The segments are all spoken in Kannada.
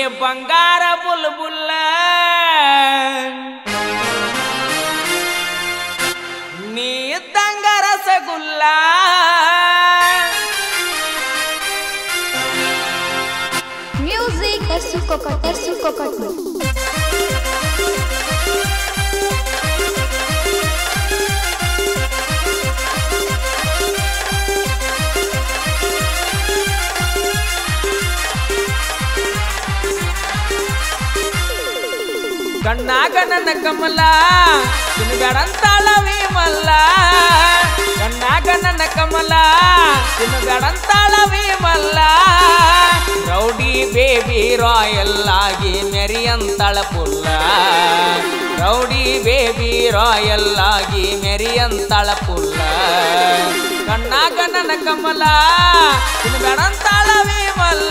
ಬಂಗಾರ ಬುಲ್ಬುಲ್ಲ ನೀ ಇದ್ದಂಗ rasgulla Music Tersu Kokot Tersu Kokot ಕಣ್ಣಾಗ ನನ್ನ ಕಮಲ ತಿನ್ಬೇಡಂತಾಳವಿ ಮಲ್ಲ ಕಣ್ಣಾಗ ನನ್ನ ಕಮಲ ತಿನ್ಬೇಡಂತಾಳವಿ ಮಲ್ಲ ರೌಡಿ ಬೇಬಿ ರಾಯಲ್ ಆಗಿ ಮೆರಿಯಂತಳ ಪುಲ್ಲ ರೌಡಿ ಬೇಬಿ ರಾಯಲ್ ಆಗಿ ಮೆರಿಯಂತಳ ಪುಲ್ಲ ಕಣ್ಣಾಗ ನನ್ನ ಕಮಲ ತಿನ್ಬೇಡಂತಾಳವಿ ಮಲ್ಲ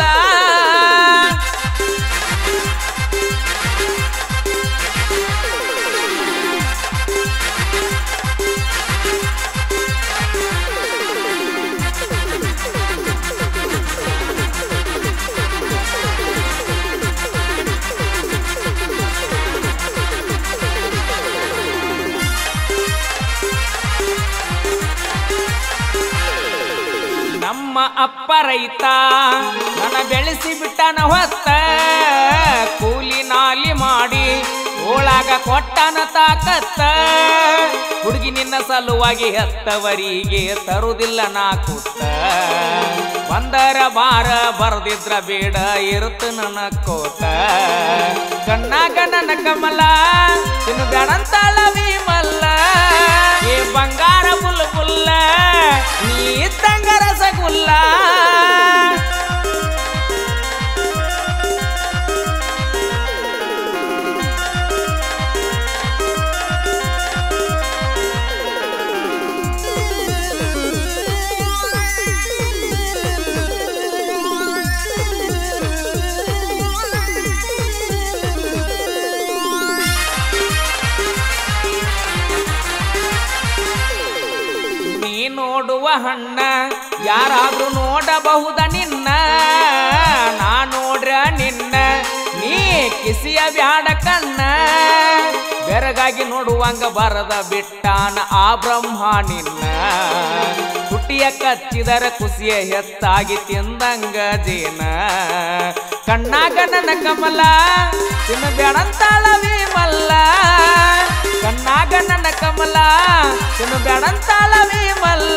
ನಮ್ಮ ಅಪ್ಪ ರೈತ ನನ್ನ ಬೆಳೆಸಿ ಬಿಟ್ಟನ ಹೊತ್ತ ಕೂಲಿ ನಾಲಿ ಮಾಡಿ ಓಳಾಗ ಕೊಟ್ಟನ ತಾಕತ್ತ ಹುಡುಗಿ ನಿನ್ನ ಸಲುವಾಗಿ ಹೆತ್ತವರಿಗೆ ತರುವುದಿಲ್ಲ ನಾ ಕುತ್ತ ಬಂದರ ಬಾರ ಬರದಿದ್ರ ಬೇಡ ಇರುತ್ತ ನನ್ನ ಕೋತ ಕಣ್ಣಾಗ ನನ್ನ ಕಮಲ ಇನ್ನು ಬೇಡಂತಾಳವಿ ಮಲ್ಲ ಏ ಬಂಗಾರ ಬುಲ್ ಬುಲ್ಲ ನೀ ಇದ್ದಂಗ ರಸಗುಲ್ಲ ನೀ ನೋಡುವ ಹಣ್ಣ ಯಾರಾದ್ರೂ ನೋಡಬಹುದ ನಿನ್ನ ನಾ ನೋಡ್ರ ನಿನ್ನ ನೀ ಕಿಸಿಯ ಬ್ಯಾಡ ಕಣ್ಣ ಬೆರಗಾಗಿ ನೋಡುವಂಗ ಬರದ ಬಿಟ್ಟಾನ ಆ ಬ್ರಹ್ಮ ನಿನ್ನ ಹುಟ್ಟಿಯ ಕಚ್ಚಿದರ ಕುಸಿಯ ಹೆತ್ತಾಗಿ ತಿಂದಂಗ ಜೇನ ಕಣ್ಣಾಗ ನನ್ನ ಕಮಲ ತಿನ್ನ ಬೇಡಂತಾಳವಿ ಮಲ್ಲ ಕಣ್ಣಾಗ ನನ್ನ ಕಮಲ ತಿನ್ನು ಬೇಡಂತಾಳವಿ ಮಲ್ಲ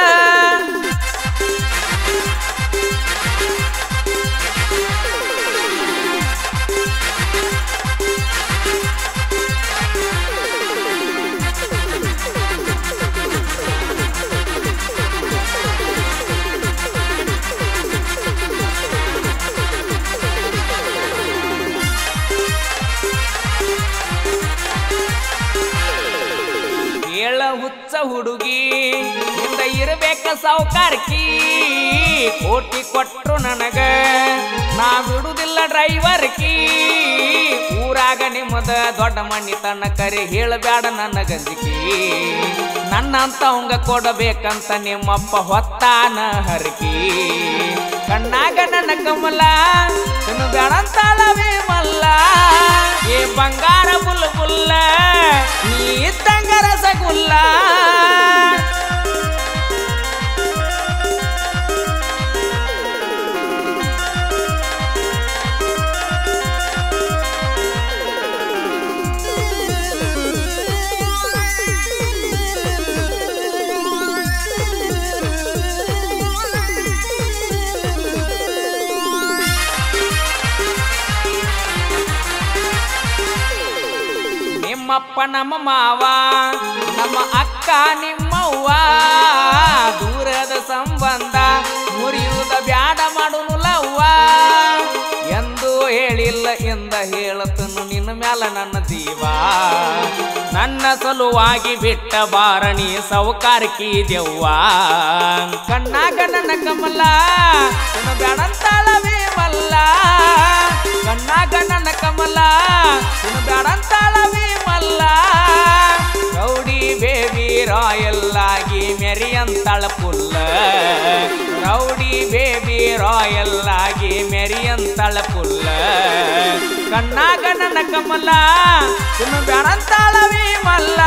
ಏಳ ಹುಚ್ಚ ಹುಡುಗಿ ಹಿಂದ ಇರಬೇಕ ಸಾವುಕಾರ್ಕಿ ಕೋಟಿ ಕೊಟ್ರು ನನಗ ನಾ ಬಿಡುದಿಲ್ಲ ಡ್ರೈವರ್ ಕಿ ಊರಾಗ ನಿಮ್ಮದ ದೊಡ್ಡ ಮಣ್ಣಿತನ ಕರೆ ಹೇಳಬೇಡ ನನ್ನ ಗಂಜಿಕಿ ನನ್ನಂತ ಅವಂಗ ಕೊಡಬೇಕಂತ ನಿಮ್ಮಪ್ಪ ಹೊತ್ತಾನ ಹರಕಿ ಕಣ್ಣಾಗ ನನ್ನ ಕಮಲ ಇನ್ನು ಬೇಡಂತಾಳವೇ ಮಲ್ಲ ಏ ಬಂಗಾರ ಬುಲ್ ಬುಲ್ಲ ನೀ ಇದ್ದಂಗ ರಸಗುಲ್ಲ ನಿಮ್ಮಪ್ಪ ನಮ್ಮ ಮಾವ ನಮ್ಮ ಅಕ್ಕ ನಿಮ್ಮವ್ವ ದೂರದ ಸಂಬಂಧ ಮುರಿಯುವುದ ಬ್ಯಾಡ ಮಾಡುನು ಲವ್ವ ಎಂದು ಹೇಳಿಲ್ಲ ಎಂದ ಹೇಳತನು ನಿನ್ನ ಮ್ಯಾಲ ನನ್ನ ಜೀವ ನನ್ನ ಸಲುವಾಗಿ ಬಿಟ್ಟ ಬಾರಣಿ ಸೌಕಾರಕಿ ದೆವ್ವ ಕಣ್ಣಾಗ ನನ್ನ ಕಮಲ ನಿನ್ನ ಬ್ಯಾಡಂತಾಳವೇ ಮಲ್ಲ ಕಣ್ಣಾಗ ನನ್ನ ಕಮಲ ನಿನ್ನ ಬ್ಯಾಡಂತಾಳವೇ ಮಲ್ಲ ರೌಡಿ ಬೇಬಿ ರಾಯಲ್ ಆಗಿ ಮೆರಿಯಂತಳ ಪುಲ್ಲ ರೌಡಿ ಬೇಬಿ ರಾಯಲ್ ಆಗಿ ಮೆರಿಯಂತಳ ಪುಲ್ಲ ಕಣ್ಣಾಗ ನನ್ನ ಕಮಲ ಇನ್ನು ಬ್ಯಾರಂತಾಳವಿ ಮಲ್ಲ